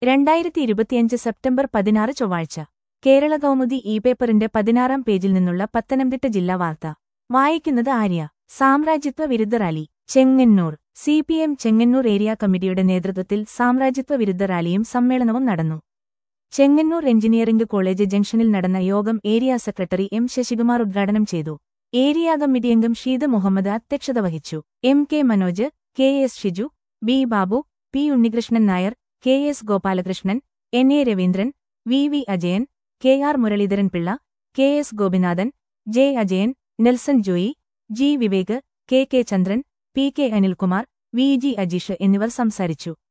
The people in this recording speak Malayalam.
രണ്ടായിരത്തി ഇരുപത്തിയഞ്ച് സെപ്റ്റംബർ പതിനാറ് ചൊവ്വാഴ്ച കേരള കൗമുദി ഇ പേപ്പറിന്റെ പതിനാറാം പേജിൽ നിന്നുള്ള പത്തനംതിട്ട ജില്ലാ വാർത്ത വായിക്കുന്നത് ആര്യ സാമ്രാജ്യത്വ വിരുദ്ധ rally Chengannur C P M Chengannur area കമ്മിറ്റിയുടെ നേതൃത്വത്തിൽ സാമ്രാജ്യത്വ വിരുദ്ധ റാലിയും സമ്മേളനവും നടന്നു ചെങ്ങന്നൂർ എഞ്ചിനീയറിംഗ് കോളേജ് ജംഗ്ഷനിൽ നടന്ന യോഗം ഏരിയ സെക്രട്ടറി എം ശശികുമാർ ഉദ്ഘാടനം ചെയ്തു ഏരിയ കമ്മിറ്റി അംഗം ഷീദ് മുഹമ്മദ് അധ്യക്ഷത വഹിച്ചു M K Manoj K S Shiju B Babu P Unnikrishnan Nair K S Gopalakrishnan N A Raveendran V V Ajayan K R Muraleedharan Pillai K S Gopinathan J Ajayan Nelson Joy G Vivek K K Chandran P K Anilkumar V G Ajeesh എന്നിവർ സംസാരിച്ചു